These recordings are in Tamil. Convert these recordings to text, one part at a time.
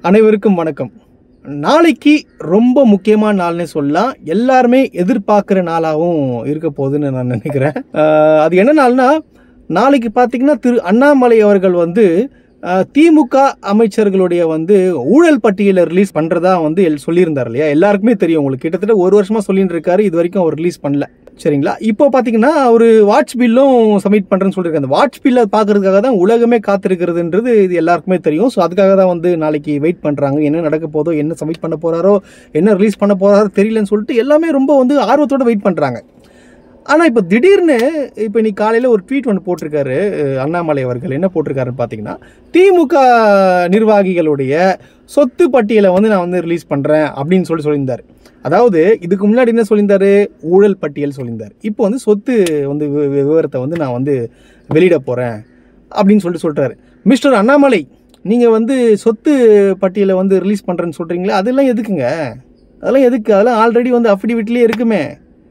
அனைவருக்கும் வணக்கம் நாளைக்கு ரொம்ப முக்கியமான நாள்னே சொல்லலாம் எல்லாருமே எதிர்பார்க்குற நாளாகவும் இருக்க போகுதுன்னு நான் நினைக்கிறேன் ஆஹ் அது என்ன நாள்னா நாளைக்கு பார்த்தீங்கன்னா திரு அண்ணாமலை அவர்கள் வந்து ஆஹ் திமுக அமைச்சர்களுடைய வந்து ஊழல் பட்டியலை ரிலீஸ் பண்ணுறதா வந்து எல் சொல்லியிருந்தார் இல்லையா எல்லாருக்குமே தெரியும் உங்களுக்கு கிட்டத்தட்ட ஒரு வருஷமாக சொல்லிட்டு இருக்காரு இது வரைக்கும் அவர் ரிலீஸ் பண்ணல சரிங்களா இப்போ பார்த்தீங்கன்னா ஒரு வாட்ச் பில்லும் சப்மிட் பண்ணுறேன்னு சொல்லியிருக்காங்க அந்த வாட்ச் பில்லை பார்க்கறதுக்காக தான் உலகமே காத்திருக்கிறதுன்றது இது எல்லாருக்குமே தெரியும் ஸோ அதுக்காக தான் வந்து நாளைக்கு வெயிட் பண்ணுறாங்க என்ன நடக்க போதோ என்ன சப்மிட் பண்ண போகிறாரோ என்ன ரிலீஸ் பண்ண போகிறாரோ தெரியலன்னு சொல்லிட்டு எல்லாமே ரொம்ப வந்து ஆர்வத்தோட வெயிட் பண்ணுறாங்க ஆனால் இப்போ திடீர்னு இப்போ இன்னைக்கு காலையில் ஒரு ட்வீட் ஒன்று போட்டிருக்காரு அஹ் அண்ணாமலை அவர்கள் என்ன போட்டிருக்காருன்னு பார்த்தீங்கன்னா திமுக நிர்வாகிகளுடைய சொத்து பட்டியலை வந்து நான் வந்து ரிலீஸ் பண்ணுறேன் அப்படின்னு சொல்லி சொல்லியிருந்தார் அதாவது இதுக்கு முன்னாடி என்ன சொல்லியிருந்தாரு ஊழல் பட்டியல் சொல்லியிருந்தார் இப்போ வந்து சொத்து வந்து வி- வி- விவரத்தை வந்து நான் வந்து வெளியிட போகிறேன் அப்படின்னு சொல்லிட்டு சொல்லிட்டாரு மிஸ்டர் அண்ணாமலை நீங்கள் வந்து சொத்து பட்டியலை வந்து ரிலீஸ் பண்ணுறேன்னு சொல்கிறீங்களா அதெல்லாம் எதுக்குங்க அதெல்லாம் எதுக்கு அதெல்லாம் ஆல்ரெடி வந்து அஃபிடவிட்லேயே இருக்குமே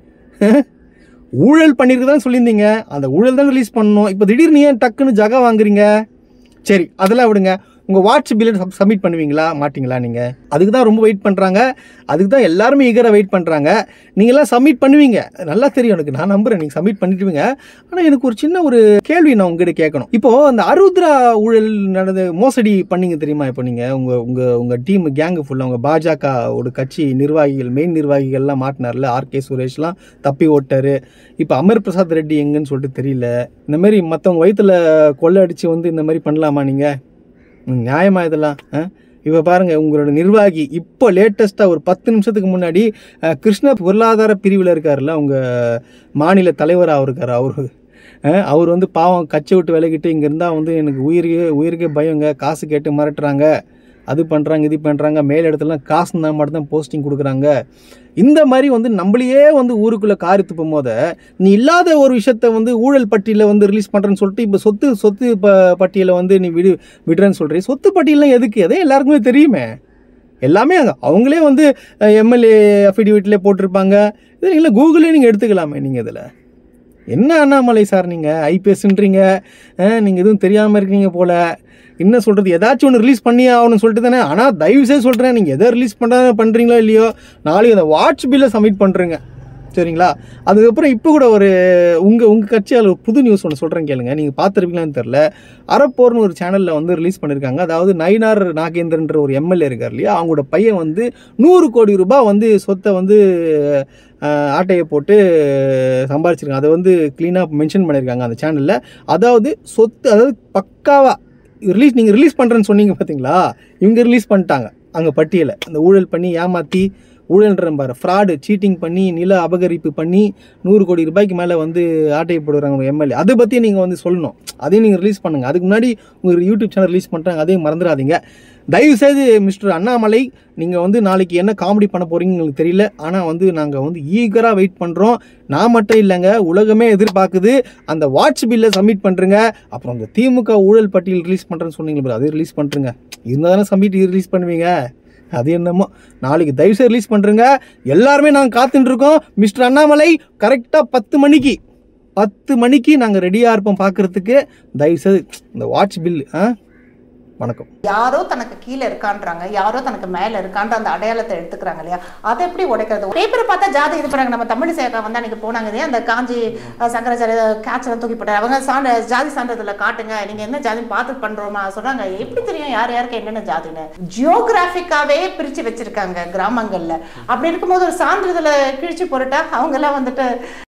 ஊழல் பண்ணியிருக்கதான் சொல்லியிருந்தீங்க அந்த ஊழல் தான் ரிலீஸ் பண்ணணும் இப்போ திடீர்னு ஏன் டக்குன்னு ஜகா வாங்குறீங்க சரி அதெல்லாம் விடுங்க உங்கள் வாட்ச் பில்லை சப் சப்மிட் பண்ணுவீங்களா மாட்டிங்களா நீங்கள் அதுக்கு தான் ரொம்ப வெயிட் பண்ணுறாங்க அதுக்கு தான் எல்லாருமே ஈகராக வெயிட் பண்ணுறாங்க நீங்களாம் சப்மிட் பண்ணுவீங்க நல்லா தெரியும் எனக்கு நான் நம்புகிறேன் நீங்கள் சப்மிட் பண்ணிடுவீங்க ஆனால் எனக்கு ஒரு சின்ன ஒரு கேள்வி நான் உங்ககிட்ட கேட்கணும் இப்போது அந்த அருத்ரா ஊழல் நடந்த மோசடி பண்ணீங்க தெரியுமா இப்போ நீங்கள் உங்கள் உங்கள் உங்கள் டீம் கேங்கு ஃபுல்லாக உங்கள் பாஜக ஒரு கட்சி நிர்வாகிகள் மெயின் நிர்வாகிகள்லாம் மாட்டினார்ல ஆர்கே சுரேஷ்லாம் தப்பி ஓட்டாரு இப்போ அமர் பிரசாத் ரெட்டி எங்கன்னு சொல்லிட்டு தெரியல இந்த மாதிரி மற்றவங்க வயித்துல கொள்ளை அடித்து வந்து இந்த மாதிரி பண்ணலாமா நீங்கள் நியாயமா இதெல்லாம் ஆ? இப்போ பாருங்க உங்களோட நிர்வாகி இப்போ லேட்டஸ்ட்டாக ஒரு பத்து நிமிஷத்துக்கு முன்னாடி அஹ், கிருஷ்ண பொருளாதார பிரிவில் இருக்காருல்ல உங்க மாநில தலைவராக இருக்கார் அவரு அஹ், அவர் வந்து பாவம் கச்சை விட்டு விலகிட்டு இங்கே இருந்தால் வந்து எனக்கு உயிருக்கே உயிருக்கே பயங்க காசு கேட்டு மிரட்டுறாங்க அது பண்ணுறாங்க இது பண்ணுறாங்க மேல் இடத்துலலாம் காசு இருந்தால் மட்டும் தான் போஸ்டிங் கொடுக்குறாங்க இந்த மாதிரி வந்து நம்மளையே வந்து ஊருக்குள்ளே காரி துப்பும் போத நீ இல்லாத ஒரு விஷயத்த வந்து ஊழல் பட்டியலை வந்து ரிலீஸ் பண்ணுறேன்னு சொல்லிட்டு இப்போ சொத்து சொத்து ப பட்டியலை வந்து நீ விடு விடுறேன்னு சொல்கிறீ சொத்து பட்டியலாம் எதுக்கு அதே எல்லாருக்குமே தெரியுமே எல்லாமே அங்க அவங்களே வந்து எம்எல்ஏ அஃபிடவிட்லேயே போட்டிருப்பாங்க இது இல்லை கூகுளே நீங்கள் எடுத்துக்கலாமே நீங்கள் இதில் என்ன அண்ணாமலை சார் நீங்கள் ஐபிஎஸ்ன்றீங்க நீங்கள் எதுவும் தெரியாமல் இருக்கீங்க போல என்ன சொல்கிறது ஏதாச்சும் ஒன்று ரிலீஸ் பண்ணி ஆகணும்னு சொல்லிட்டு தானே ஆனால் தயவுசெய்து சொல்கிறேன் நீங்கள் எதை ரிலீஸ் பண்ண பண்ணுறீங்களோ இல்லையோ நாளைக்கு அந்த வாட்ச் பில்லை சப்மிட் பண்ணுறேங்க சரிங்களா அதுக்கப்புறம் இப்போ கூட ஒரு உங்கள் உங்கள் கட்சியால் ஒரு புது நியூஸ் ஒன்று சொல்கிறேன் கேளுங்க நீங்கள் பார்த்துருப்பீங்களான்னு தெரில அறப்போர்னு ஒரு சேனலில் வந்து ரிலீஸ் பண்ணியிருக்காங்க அதாவது நயினார் நாகேந்திரன்ற ஒரு எம்எல்ஏ இருக்கார் இல்லையா அவங்களோட பையன் வந்து நூறு கோடி ரூபாய் வந்து சொத்தை வந்து அஹ், ஆட்டையை போட்டு சம்பாரிச்சிருக்காங்க அதை வந்து க்ளீனாக மென்ஷன் பண்ணியிருக்காங்க அந்த சேனலில் அதாவது சொத்து அதாவது பக்காவாக ரிலீஸ் நீங்கள் ரிலீஸ் பண்ணுறேன்னு சொன்னீங்க பார்த்தீங்களா இவங்க ரிலீஸ் பண்ணிட்டாங்க அங்கே பட்டியலை அந்த ஊழல் பண்ணி ஏமாற்றி ஊழல்ன்ற பாரு ஃப்ராடு சீட்டிங் பண்ணி நில அபகரிப்பு பண்ணி நூறு கோடி ரூபாய்க்கு மேலே வந்து ஆட்டையை போடுறாங்க ஒரு எம்எல்ஏ அதை பற்றி நீங்கள் வந்து சொல்லணும் அதையும் நீங்கள் ரிலீஸ் பண்ணுங்கள் அதுக்கு முன்னாடி உங்கள் யூடியூப் சேனல் ரிலீஸ் பண்ணுறாங்க அதையும் மறந்துடாதீங்க தயவுசெய்து மிஸ்டர் அண்ணாமலை நீங்கள் வந்து நாளைக்கு என்ன காமெடி பண்ண போகிறீங்கன்னு எங்களுக்கு தெரியல ஆனால் வந்து நாங்கள் வந்து ஈகராக வெயிட் பண்ணுறோம் நான் மட்டும் இல்லைங்க உலகமே எதிர்பார்க்குது அந்த வாட்ச் பில்லை சப்மிட் பண்ணுறங்க அப்புறம் இந்த திமுக ஊழல் பட்டியல் ரிலீஸ் பண்ணுறேன்னு சொன்னீங்க பாரு, அதை ரிலீஸ் பண்ணுறங்க இருந்தால் தானே சப்மிட் ரிலீஸ் பண்ணுவீங்க அது என்னமோ நாளைக்கு தயவுசெய்து ரிலீஸ் பண்ணுறங்க எல்லாருமே நாங்கள் காத்துட்டு இருக்கோம் மிஸ்டர் அண்ணாமலை கரெக்டாக பத்து மணிக்கு பத்து மணிக்கு நாங்கள் ரெடியாக இருப்போம் பார்க்குறதுக்கு தயவுசெய்து இந்த வாட்ச் பில் ஆ வணக்கம் யாரோ தனக்கு கீழே இருக்கான்றாங்க யாரோ தனக்கு மேல இருக்கான்ற அந்த அடையாளத்தை எடுத்துக்கிறாங்க இல்லையா அதை எப்படி உடைக்கிறது பேப்பரை பார்த்தா ஜாதி இது பண்ணாங்க நம்ம தமிழ் சேகா வந்து அன்னைக்கு போனாங்க இல்லையா அந்த காஞ்சி அஹ், சங்கராச்சாரிய கேட்ச் எல்லாம் தூக்கி போட்டாரு அவங்க சான்ற ஜாதி சான்றிதழ காட்டுங்க நீங்க என்ன ஜாதி பார்த்து பண்றோமா சொல்றாங்க எப்படி தெரியும் யார் யாருக்கு என்னென்ன ஜாதின்னு ஜியோகிராபிக்காவே பிரிச்சு வச்சிருக்காங்க கிராமங்கள்ல அப்படி இருக்கும்போது ஒரு சான்றிதழை கிழிச்சு போட்டுட்டா அவங்க எல்லாம் வந்துட்டு